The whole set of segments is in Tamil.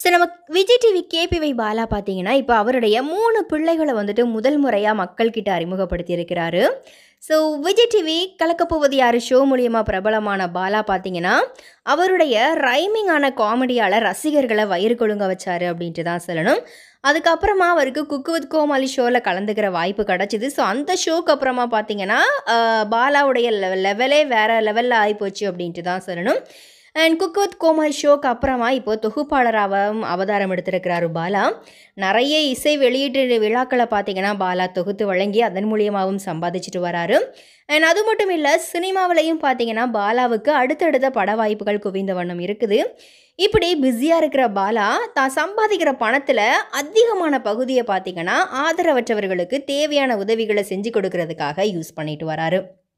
ஸோ நம்ம விஜய் டிவி கேபிவை பாலா பார்த்தீங்கன்னா இப்போ அவருடைய மூணு பிள்ளைகளை வந்துட்டு முதல் முறையாக மக்கள்கிட்ட அறிமுகப்படுத்தி இருக்கிறாரு ஸோ விஜய் டிவி கலக்கப்போவது யார் ஷோ மூலியமாக பிரபலமான பாலா பார்த்தீங்கன்னா அவருடைய ரைமிங்கான காமெடியால் ரசிகர்களை வயிறு கொழுங்க வச்சாரு அப்படின்ட்டு தான் சொல்லணும் அதுக்கப்புறமா அவருக்கு குக்கு வித் கோமாளி ஷோவில் கலந்துக்கிற வாய்ப்பு கிடச்சிது ஸோ அந்த ஷோக்கு அப்புறமா பார்த்தீங்கன்னா ஆஹ், பாலாவுடைய லெவலே வேறு லெவலில் ஆகிப்போச்சு அப்படின்ட்டு தான் சொல்லணும் அண்ட் குக் வித் கோமாளி ஷோக்கு அப்புறமா இப்போ தொகுப்பாளராகவும் அவதாரம் எடுத்திருக்கிறாரு பாலா நிறைய இசை வெளியீட்டு விழாக்களை பார்த்தீங்கன்னா பாலா தொகுத்து வழங்கி அதன் மூலியமாகவும் சம்பாதிச்சுட்டு வராரு அண்ட் அது மட்டும் இல்லை சினிமாவிலையும் பார்த்தீங்கன்னா பாலாவுக்கு அடுத்தடுத்த பட வாய்ப்புகள் குவிந்த வண்ணம் இருக்குது இப்படி பிஸியாக இருக்கிற பாலா தான் சம்பாதிக்கிற பணத்தில் அதிகமான பகுதியை பார்த்தீங்கன்னா ஆதரவற்றவர்களுக்கு தேவையான உதவிகளை செஞ்சு கொடுக்கறதுக்காக யூஸ் பண்ணிட்டு வராரு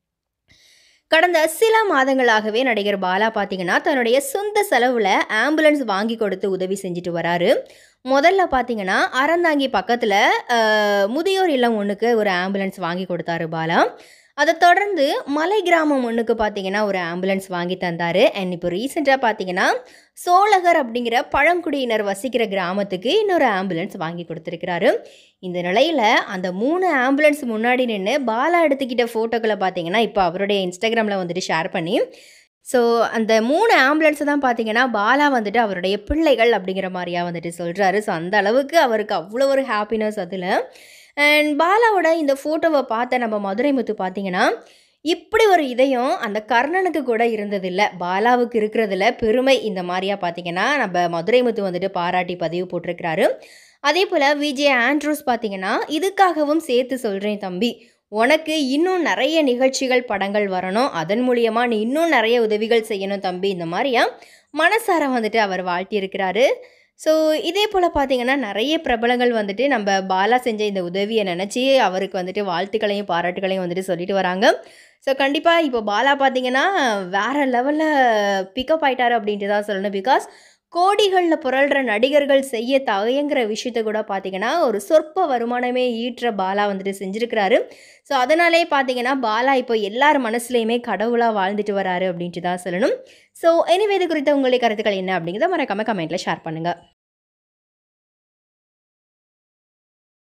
கடந்த சில மாதங்களாகவே நடிகர் பாலா பார்த்தீங்கன்னா தன்னுடைய சொந்த செலவில் ஆம்புலன்ஸ் வாங்கி கொடுத்து உதவி செஞ்சுட்டு வராரு முதல்ல பார்த்தீங்கன்னா அறந்தாங்கி பக்கத்தில் முதியோர் இல்லம் ஒன்றுக்கு ஒரு ஆம்புலன்ஸ் வாங்கி கொடுத்தாரு பாலா அதை தொடர்ந்து மலை கிராமம் ஒன்றுக்கு பார்த்தீங்கன்னா ஒரு ஆம்புலன்ஸ் வாங்கி தந்தார் அண்ட் இப்போ ரீசெண்டாக பார்த்தீங்கன்னா சோழகர் அப்படிங்கிற பழங்குடியினர் வசிக்கிற கிராமத்துக்கு இன்னொரு ஆம்புலன்ஸ் வாங்கி கொடுத்துருக்கிறாரு இந்த நிலையில் அந்த மூணு ஆம்புலன்ஸ் முன்னாடி நின்று பாலா எடுத்துக்கிட்ட ஃபோட்டோக்களை பார்த்தீங்கன்னா இப்போ அவருடைய இன்ஸ்டாகிராமில் வந்துட்டு ஷேர் பண்ணி ஸோ அந்த மூணு ஆம்புலன்ஸ் தான் பார்த்தீங்கன்னா பாலா வந்துட்டு அவருடைய பிள்ளைகள் அப்படிங்கிற மாதிரியா வந்துட்டு சொல்கிறாரு ஸோ அந்த அளவுக்கு அவருக்கு அவ்வளோ ஒரு ஹாப்பினஸ் அதில் அண்ட் பாலாவோட இந்த ஃபோட்டோவை பார்த்த நம்ம மதுரை முத்து பார்த்தீங்கன்னா இப்படி ஒரு இதயம் அந்த கர்ணனுக்கு கூட இருந்ததில்ல பாலாவுக்கு இருக்கிறதுல பெருமை இந்த மாதிரியா பார்த்தீங்கன்னா நம்ம மதுரை முத்து வந்துட்டு பாராட்டி பதிவு போட்டிருக்கிறாரு அதே போல் விஜய் ஆண்ட்ரூஸ் பார்த்தீங்கன்னா இதுக்காகவும் சேர்த்து சொல்கிறேன் தம்பி உனக்கு இன்னும் நிறைய நிகழ்ச்சிகள் படங்கள் வரணும் அதன் மூலியமாக நீ இன்னும் நிறைய உதவிகள் செய்யணும் தம்பி இந்த மாதிரியா மனசார வந்துட்டு அவர் வாழ்த்தியிருக்கிறாரு ஸோ இதே போல் பார்த்தீங்கன்னா நிறைய பிரபலங்கள் வந்துட்டு நம்ம பாலா செஞ்ச இந்த உதவியை நினச்சி அவருக்கு வந்துட்டு வாழ்த்துக்களையும் பாராட்டுகளையும் வந்துட்டு சொல்லிட்டு வராங்க ஸோ கண்டிப்பாக இப்போ பாலா பார்த்தீங்கன்னா வேறு லெவலில் பிக்கப் ஆயிட்டாரு அப்படின்ட்டு தான் சொல்லணும் பிகாஸ் கோடிகளில் புரள்ற நடிகர்கள் செய்ய தயங்குற விஷயத்த கூட பார்த்தீங்கன்னா ஒரு சொற்ப வருமானமே ஈற்ற பாலா வந்துட்டு செஞ்சுருக்கிறாரு ஸோ அதனாலே பார்த்தீங்கன்னா பாலா இப்போ எல்லார் மனசுலையுமே கடவுளாக வாழ்ந்துட்டு வராரு அப்படின்ட்டு தான் சொல்லணும் ஸோ எனிவே இது குறித்த உங்களுடைய கருத்துக்கள் என்ன அப்படிங்கிறத மறக்காம கமெண்ட்டில் ஷேர் பண்ணுங்கள்